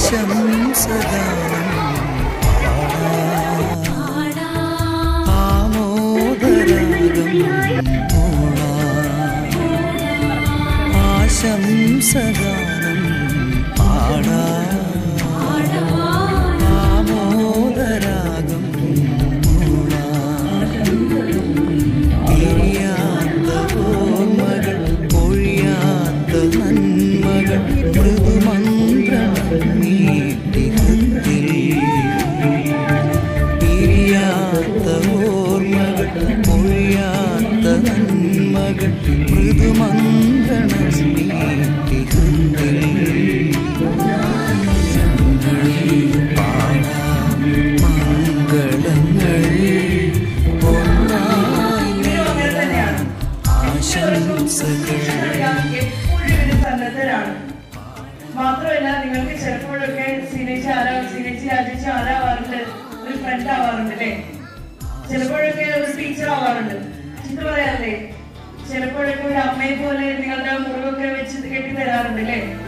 ആശംസഗാനം ആമോദരാഗം മൂളാം. ആശംസഗാനം പാടാം ആമോദരാഗം മൂളാം. പിരിയാത്ത ഓർമ്മകൾ പൊഴിയാത്ത നന്മകൾ മൃദുമന്ത്രം നീട്ടിഹത്തിൽ പിരിയാത്ത ഓർമ്മകൾ പൊഴിയാത്ത നന്മകൾ മൃദുമന്ത്രം നീട്ടിഹത്തിൽ പാടാം മംഗളങ്ങൾ ഒന്നായി തന്നെയാണ് ആശംസകൾ അറിയാം, എപ്പോഴും ഒരു സന്നദ്ധരാണ് മാത്രമല്ല നിങ്ങൾക്ക് ചിലപ്പോഴൊക്കെ സിനേച്ചി ആരാ സിനേച്ചി രാജിച്ച് ആരാവാറുണ്ട് ഒരു ഫ്രണ്ട് ആവാറുണ്ട് അല്ലേ ചിലപ്പോഴൊക്കെ ഒരു ടീച്ചർ ആവാറുണ്ട് ഇത് പറയാറില്ലേ ചിലപ്പോഴൊക്കെ ഒരു അമ്മയെ പോലെ നിങ്ങളുടെ മുറിവൊക്കെ വെച്ച് കെട്ടി തരാറുണ്ട് അല്ലേ